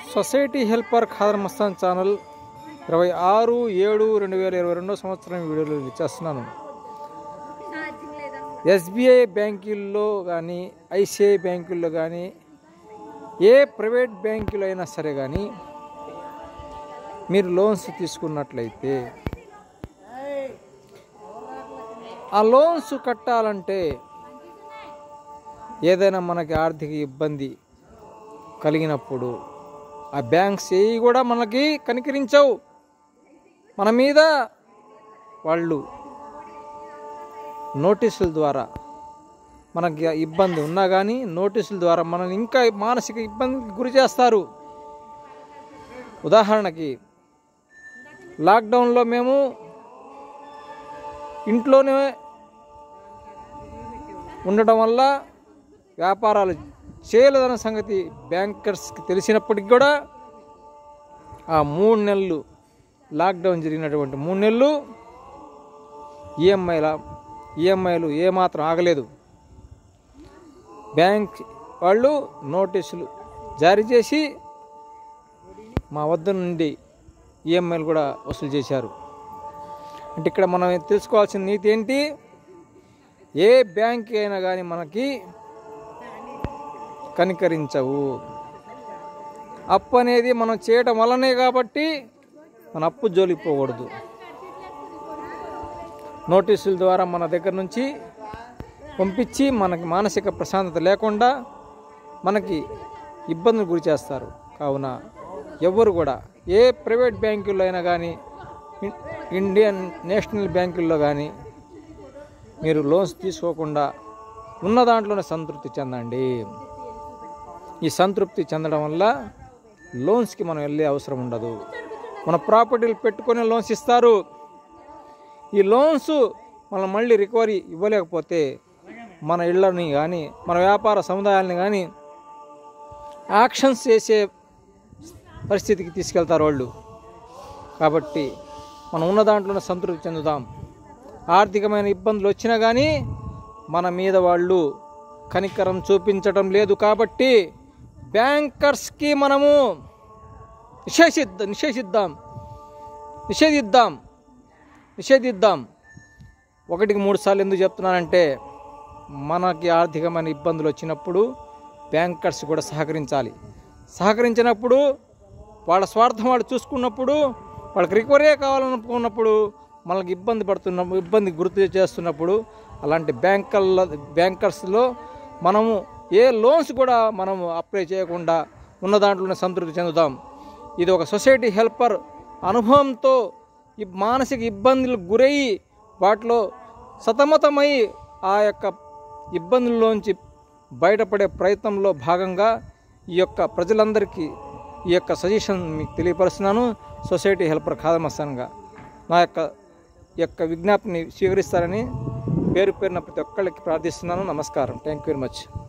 society helper Khader Mastan channel ఇరవై ఆరు ఏడు రెండు వేల ఇరవై రెండో సంవత్సరం ఈ వీడియోలో ఇచ్చేస్తున్నాను ఎస్బీఐ బ్యాంకుల్లో కానీ ఐసిఐ బ్యాంకుల్లో కానీ ఏ ప్రైవేట్ బ్యాంకులో అయినా సరే కానీ మీరు లోన్స్ తీసుకున్నట్లయితే ఆ లోన్స్ కట్టాలంటే ఏదైనా మనకి ఆర్థిక ఇబ్బంది కలిగినప్పుడు ఆ బ్యాంక్స్ ఏవి కూడా మనకి కనికరించవు మన మీద వాళ్ళు నోటీసుల ద్వారా మనకి ఇబ్బంది ఉన్నా కానీ నోటీసుల ద్వారా మనల్ని ఇంకా మానసిక ఇబ్బందికి గురి చేస్తారు ఉదాహరణకి లాక్డౌన్లో మేము ఇంట్లోనే ఉండటం వల్ల వ్యాపారాలు చేయలేదన్న సంగతి బ్యాంకర్స్కి తెలిసినప్పటికి కూడా ఆ మూడు నెలలు లాక్డౌన్ జరిగినటువంటి మూడు నెలలు ఈఎంఐల ఈఎంఐలు ఏమాత్రం ఆగలేదు బ్యాంక్ వాళ్ళు నోటీసులు జారీ చేసి మా వద్ద నుండి ఈఎంఐలు కూడా వసూలు చేశారు అంటే ఇక్కడ మనం తెలుసుకోవాల్సిన నీతి ఏంటి ఏ బ్యాంక్ అయినా కానీ మనకి కనికరించవు అప్పు అనేది మనం చేయటం వల్లనే కాబట్టి మన అప్పు జోలిపోకూడదు నోటీసుల ద్వారా మన దగ్గర నుంచి పంపించి మనకి మానసిక ప్రశాంతత లేకుండా మనకి ఇబ్బందులు గురి చేస్తారు కావున ఎవరు కూడా ఏ ప్రైవేట్ బ్యాంకుల్లో అయినా కానీ ఇన్- ఇండియన్ నేషనల్ బ్యాంకుల్లో కానీ మీరు లోన్స్ తీసుకోకుండా ఉన్న దాంట్లోనే సంతృప్తి చెందండి ఈ సంతృప్తి చెందడం వల్ల లోన్స్కి మనం వెళ్ళే అవసరం ఉండదు మన ప్రాపర్టీలు పెట్టుకొని లోన్స్ ఇస్తారు ఈ లోన్స్ మనం మళ్ళీ రికవరీ ఇవ్వలేకపోతే మన ఇళ్ళని కానీ మన వ్యాపార సముదాయాలని కానీ యాక్షన్స్ చేసే పరిస్థితికి తీసుకెళ్తారు వాళ్ళు కాబట్టి మనం ఉన్న దాంట్లోనే సంతృప్తి చెందుదాం ఆర్థికమైన ఇబ్బందులు వచ్చినా కానీ మన మీద వాళ్ళు కనికరం చూపించడం లేదు కాబట్టి బ్యాంకర్స్కి మనము నిషేధిద్ద నిషేధిద్దాం నిషేధిద్దాం నిషేధిద్దాం ఒకటికి మూడు సార్లు ఎందుకు చెప్తున్నానంటే మనకి ఆర్థికమైన ఇబ్బందులు వచ్చినప్పుడు బ్యాంకర్స్ కూడా సహకరించాలి సహకరించినప్పుడు వాళ్ళ స్వార్థం వాళ్ళు చూసుకున్నప్పుడు వాళ్ళకి రికవరీ కావాలనుకున్నప్పుడు మనకి ఇబ్బంది పడుతున్న ఇబ్బంది గుర్తు చేస్తున్నప్పుడు అలాంటి బ్యాంకర్ల బ్యాంకర్స్లో మనము ఏ లోన్స్ కూడా మనము అప్లై చేయకుండా ఉన్న దాంట్లోనే సంతృప్తి చెందుతాం ఇది ఒక సొసైటీ హెల్పర్ అనుభవంతో ఈ మానసిక ఇబ్బందులకు గురయ్యి వాటిలో సతమతమై ఆ యొక్క ఇబ్బందుల్లోంచి బయటపడే ప్రయత్నంలో భాగంగా ఈ యొక్క ప్రజలందరికీ ఈ యొక్క సజెషన్ మీకు తెలియపరుస్తున్నాను సొసైటీ హెల్పర్ ఖాదమస్తాన్గా నా యొక్క ఈ యొక్క విజ్ఞాపని స్వీకరిస్తారని పేరు పేరున ప్రతి ఒక్కళ్ళకి ప్రార్థిస్తున్నాను నమస్కారం థ్యాంక్ యూ వెరీ మచ్